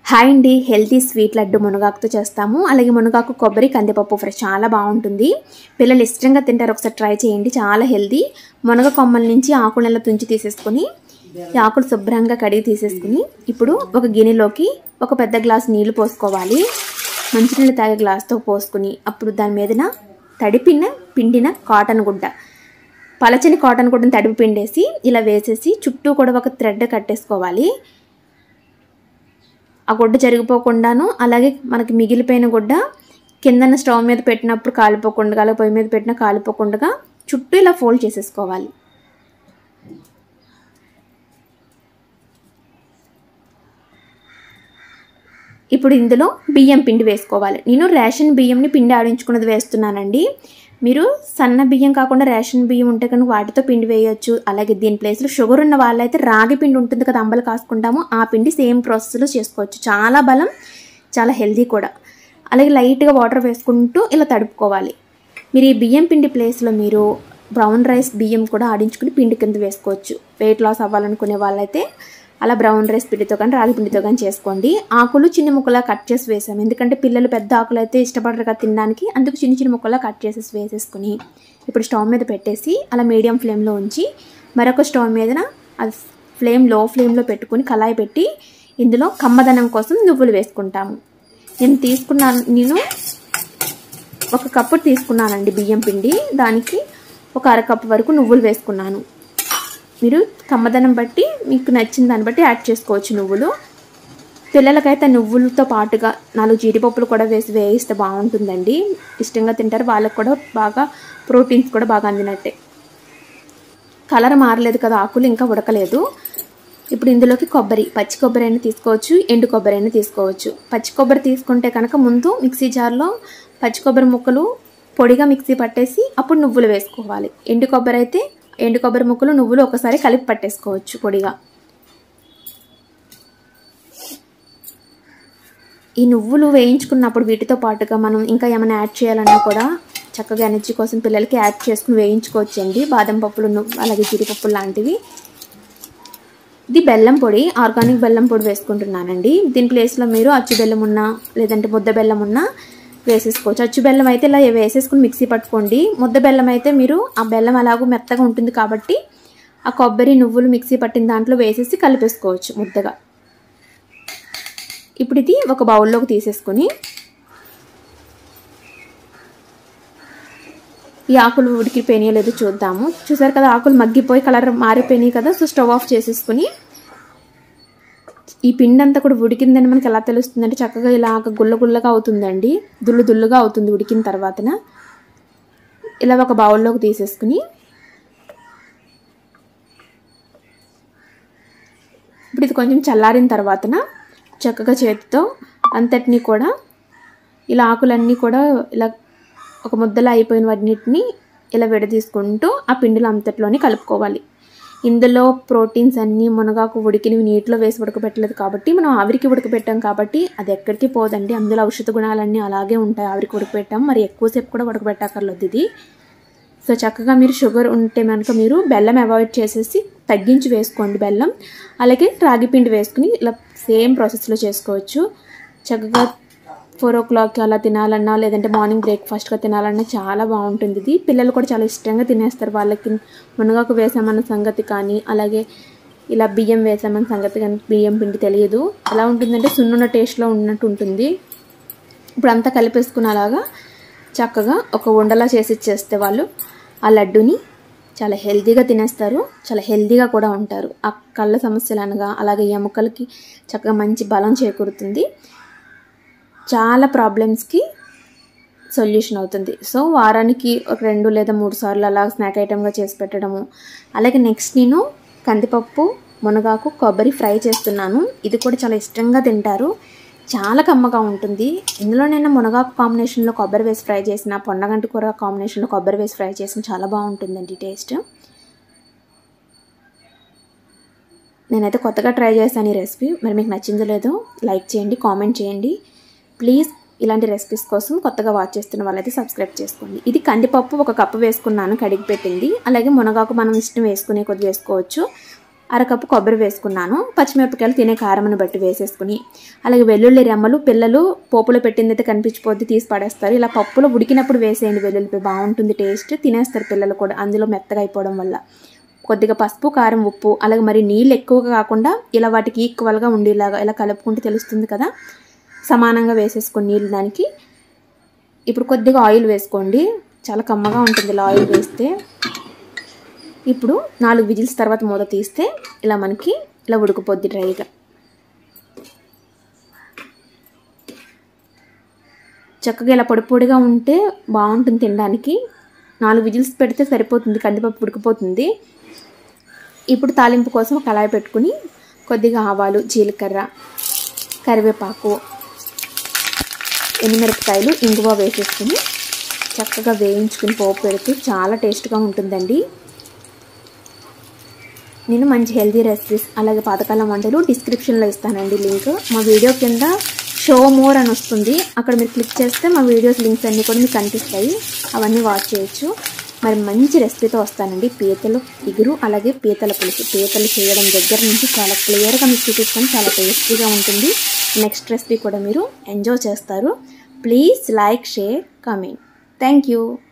hi అండి healthy sweet laddu మునగాకుతో చేస్తాము అలాగే మునగాకు కొబ్బరి కందిపప్పు ఫ్రై చాలా బాగుంటుంది పిల్లలు ఇష్టంగా తింటారు ఒకసారి ట్రై చేయండి చాలా హెల్తీ మునగ కొమ్మల నుంచి ఆకులను తుంచి తీసేసుకొని ఈ ఆకులు శుభ్రంగా కడిగి తీసేసుకుని ఇప్పుడు ఒక గిన్నెలోకి ఒక పెద్ద గ్లాస్ నీళ్లు పోసుకోవాలి మంచినీళ్ళు తాగే గ్లాస్తో పోసుకుని అప్పుడు దాని మీదన తడిపిన పిండిన కాటన్ గుడ్డ పలచని కాటన్ గుడ్డను తడిపి పిండేసి ఇలా వేసేసి చుట్టూ కూడా ఒక థ్రెడ్ కట్టేసుకోవాలి ఆ గుడ్డ జరిగిపోకుండాను అలాగే మనకి మిగిలిపోయిన గుడ్డ కిందన స్టవ్ మీద పెట్టినప్పుడు కాలిపోకుండా అలాగే పొయ్యి మీద పెట్టినా కాలిపోకుండా చుట్టూ ఇలా ఫోల్డ్ చేసేసుకోవాలి ఇప్పుడు ఇందులో బియ్యం పిండి వేసుకోవాలి నేను రేషన్ బియ్యంని పిండి ఆడించుకున్నది వేస్తున్నానండి మీరు సన్న బియ్యం కాకుండా రేషన్ బియ్యం ఉంటే కనుక వాటితో పిండి వేయొచ్చు అలాగే దీని ప్లేస్లో షుగర్ ఉన్న వాళ్ళైతే రాగి పిండి ఉంటుంది కదా అంబలు కాసుకుంటాము ఆ పిండి సేమ్ ప్రాసెస్లో చేసుకోవచ్చు చాలా బలం చాలా హెల్దీ కూడా అలాగే లైట్గా వాటర్ వేసుకుంటూ ఇలా తడుపుకోవాలి మీరు ఈ బియ్యం పిండి ప్లేస్లో మీరు బ్రౌన్ రైస్ బియ్యం కూడా ఆడించుకుని పిండి కింద వేసుకోవచ్చు వెయిట్ లాస్ అవ్వాలనుకునే వాళ్ళైతే అలా బ్రౌన్ రైస్ పిండితో కానీ రాగి పిండితో కానీ చేసుకోండి ఆకులు చిన్న ముక్కలా కట్ చేసి వేసాము ఎందుకంటే పిల్లలు పెద్ద ఆకులు అయితే ఇష్టపడరు కదా తినడానికి అందుకు చిన్న చిన్న ముక్కలా కట్ చేసేసి వేసేసుకుని ఇప్పుడు స్టవ్ మీద పెట్టేసి అలా మీడియం ఫ్లేమ్లో ఉంచి మరొక స్టవ్ మీదన అది ఫ్లేమ్ లో ఫ్లేమ్లో పెట్టుకుని కళాయి పెట్టి ఇందులో కమ్మదనం కోసం నువ్వులు వేసుకుంటాము నేను తీసుకున్నాను నేను ఒక కప్పు తీసుకున్నానండి బియ్యం పిండి దానికి ఒక అరకప్పు వరకు నువ్వులు వేసుకున్నాను మీరు కమ్మదనం బట్టి మీకు నచ్చిన దాన్ని బట్టి యాడ్ చేసుకోవచ్చు నువ్వులు పిల్లలకైతే నువ్వులతో పాటుగా నాలుగు జీడిపప్పులు కూడా వేసి వేయిస్తే బాగుంటుందండి ఇష్టంగా తింటారు వాళ్ళకి కూడా బాగా ప్రోటీన్స్ కూడా బాగా అందినట్టే కలర్ మారలేదు కదా ఆకులు ఇంకా ఉడకలేదు ఇప్పుడు ఇందులోకి కొబ్బరి పచ్చి కొబ్బరి అయినా తీసుకోవచ్చు ఎండు కొబ్బరి అయినా తీసుకోవచ్చు పచ్చి కొబ్బరి తీసుకుంటే కనుక ముందు మిక్సీ జార్లో పచ్చి కొబ్బరి ముక్కలు పొడిగా మిక్సీ పట్టేసి అప్పుడు నువ్వులు వేసుకోవాలి ఎండు కొబ్బరి అయితే ఎండు కొబ్బరి ముక్కలు నువ్వులు ఒకసారి కలిపి పట్టేసుకోవచ్చు పొడిగా ఈ నువ్వులు వేయించుకున్నప్పుడు వీటితో పాటుగా మనం ఇంకా ఏమైనా యాడ్ చేయాలన్నా కూడా చక్కగా ఎనర్జీ కోసం పిల్లలకి యాడ్ చేసుకుని వేయించుకోవచ్చు అండి బాదం పప్పులు అలాగే జీడిపప్పులు లాంటివి ఇది బెల్లం పొడి ఆర్గానిక్ బెల్లం పొడి వేసుకుంటున్నానండి దీని ప్లేస్లో మీరు అచ్చు బెల్లం ఉన్నా లేదంటే ముద్ద బెల్లం ఉన్నా వేసేసుకోవచ్చు అచ్చు బెల్లం అయితే ఇలా వేసేసుకుని మిక్సీ పట్టుకోండి ముద్ద బెల్లం అయితే మీరు ఆ బెల్లం అలాగూ మెత్తగా ఉంటుంది కాబట్టి ఆ కొబ్బరి నువ్వులు మిక్సీ పట్టిన దాంట్లో వేసేసి కలిపేసుకోవచ్చు ముద్దగా ఇప్పుడు ఇది ఒక బౌల్లోకి తీసేసుకొని ఈ ఆకులు ఉడికిపోయినాయో లేదో చూద్దాము చూసారు కదా ఆకులు మగ్గిపోయి కలర్ మారిపోయినాయి కదా సో స్టవ్ ఆఫ్ చేసేసుకుని ఈ పిండి అంతా కూడా ఉడికిందని మనకి ఎలా తెలుస్తుందంటే చక్కగా ఇలాగ గుల్ల గుల్లగా అవుతుందండి దుల్లు దుల్లుగా అవుతుంది ఉడికిన తర్వాతన ఇలా ఒక బౌల్లోకి తీసేసుకుని ఇప్పుడు ఇది కొంచెం చల్లారిన తర్వాతన చక్కగా చేతితో అంతటినీ కూడా ఇలా ఆకులన్నీ కూడా ఇలా ఒక ముద్దలా అయిపోయిన వాటిని ఇలా విడదీసుకుంటూ ఆ పిండిలో అంతట్లోనే కలుపుకోవాలి ఇందులో ప్రోటీన్స్ అన్నీ మునగాకు ఉడికినవి నీటిలో వేసి ఉడకబెట్టలేదు కాబట్టి మనం ఆవిరికి ఉడకబెట్టాం కాబట్టి అది ఎక్కడికి పోదండి అందులో ఔషధ గుణాలన్నీ అలాగే ఉంటాయి ఆవిరికి ఉడకబెట్టాం మరి ఎక్కువసేపు కూడా ఉడకబెట్టక్కర్లేదు ఇది సో చక్కగా మీరు షుగర్ ఉంటే కనుక మీరు బెల్లం అవాయిడ్ చేసేసి తగ్గించి వేసుకోండి బెల్లం అలాగే రాగి పిండి వేసుకుని ఇలా సేమ్ ప్రాసెస్లో చేసుకోవచ్చు చక్కగా ఫోర్ ఓ క్లాక్కి అలా తినాలన్నా లేదంటే మార్నింగ్ బ్రేక్ఫాస్ట్గా తినాలన్నా చాలా బాగుంటుంది ఇది పిల్లలు కూడా చాలా ఇష్టంగా తినేస్తారు వాళ్ళకి మునగాకు వేసామన్న సంగతి కానీ అలాగే ఇలా బియ్యం వేసామన్న సంగతి కానీ బియ్యం పిండి తెలియదు ఎలా ఉంటుందంటే సున్నున్న టేస్ట్లో ఉన్నట్టు ఉంటుంది ఇప్పుడు అంతా కలిపేసుకుని అలాగా చక్కగా ఒక ఉండలా చేసి ఇచ్చేస్తే వాళ్ళు ఆ లడ్డుని చాలా హెల్తీగా తినేస్తారు చాలా హెల్తీగా కూడా ఉంటారు ఆ కళ్ళ సమస్యలు అనగా అలాగే ఎముకలకి చక్కగా మంచి బలం చేకూరుతుంది చాలా ప్రాబ్లమ్స్కి సొల్యూషన్ అవుతుంది సో వారానికి ఒక రెండు లేదా మూడు సార్లు అలా స్నాక్ ఐటెంగా చేసి పెట్టడము అలాగే నెక్స్ట్ నేను కందిపప్పు మునగాకు కొబ్బరి ఫ్రై చేస్తున్నాను ఇది కూడా చాలా ఇష్టంగా తింటారు చాలా కమ్మగా ఉంటుంది ఇందులో నేను మునగాకు కాంబినేషన్లో కొబ్బరి వేసి ఫ్రై చేసిన పొన్నగంటి కూర కాంబినేషన్లో కొబ్బరి వేసి ఫ్రై చేసిన చాలా బాగుంటుందండి టేస్ట్ నేనైతే కొత్తగా ట్రై చేశాను ఈ రెసిపీ మరి మీకు నచ్చిందో లేదో లైక్ చేయండి కామెంట్ చేయండి ప్లీజ్ ఇలాంటి రెసిపీస్ కోసం కొత్తగా వాచ్ చేస్తున్న వాళ్ళైతే సబ్స్క్రైబ్ చేసుకోండి ఇది కందిపప్పు ఒక కప్పు వేసుకున్నాను కడిగి పెట్టింది అలాగే మునగాకు మనం ఇష్టం వేసుకునే కొద్ది వేసుకోవచ్చు అరకప్పు కొబ్బరి వేసుకున్నాను పచ్చిమిరపకాయలు తినే కారమును బట్టి వేసేసుకుని అలాగే వెల్లుల్లి రెమ్మలు పిల్లలు పోపులో పెట్టిందైతే కనిపించిపోద్ది తీసి పడేస్తారు ఇలా పప్పులో ఉడికినప్పుడు వేసేయండి వెల్లుల్లిపై బాగుంటుంది టేస్ట్ తినేస్తారు పిల్లలు కూడా అందులో మెత్తగా అయిపోవడం వల్ల కొద్దిగా పసుపు కారం ఉప్పు అలాగే మరి నీళ్ళు ఎక్కువగా కాకుండా ఇలా వాటికి ఈక్వల్గా ఉండేలాగా ఇలా కలుపుకుంటే తెలుస్తుంది కదా సమానంగా వేసేసుకొని నీళ్ళు దానికి ఇప్పుడు కొద్దిగా ఆయిల్ వేసుకోండి చాలా కమ్మగా ఉంటుంది ఇలా ఆయిల్ వేస్తే ఇప్పుడు నాలుగు విజిల్స్ తర్వాత మూత తీస్తే ఇలా మనకి ఇలా ఉడికిపోద్ది డ్రైగా చక్కగా ఇలా పొడి పొడిగా ఉంటే బాగుంటుంది తినడానికి నాలుగు విజిల్స్ పెడితే సరిపోతుంది కందిపప్పు ఉడికిపోతుంది ఇప్పుడు తాలింపు కోసం కళాయి పెట్టుకుని కొద్దిగా ఆవాలు జీలకర్ర కరివేపాకు ఎండుమిరపకాయలు ఇంగువ వేసేసుకుని చక్కగా వేయించుకుని పోపు పెడితే చాలా టేస్ట్గా ఉంటుందండి నేను మంచి హెల్తీ రెసిపీస్ అలాగే పాతకాలం వంటలు డిస్క్రిప్షన్లో ఇస్తానండి లింక్ మా వీడియో కింద షో మోర్ అని వస్తుంది అక్కడ మీరు క్లిక్ చేస్తే మా వీడియోస్ లింక్స్ అన్నీ కూడా మీకు కనిపిస్తాయి అవన్నీ వాచ్ చేయొచ్చు మరి మంచి రెసిపీతో వస్తానండి పీతలు ఇగురు అలాగే పీతల పులుసు పీతలు చేయడం దగ్గర నుంచి చాలా క్లియర్గా మీకు చూపిస్తాను చాలా టేస్టీగా ఉంటుంది నెక్స్ట్ రెసిపీ కూడా మీరు ఎంజాయ్ చేస్తారు please like share comment thank you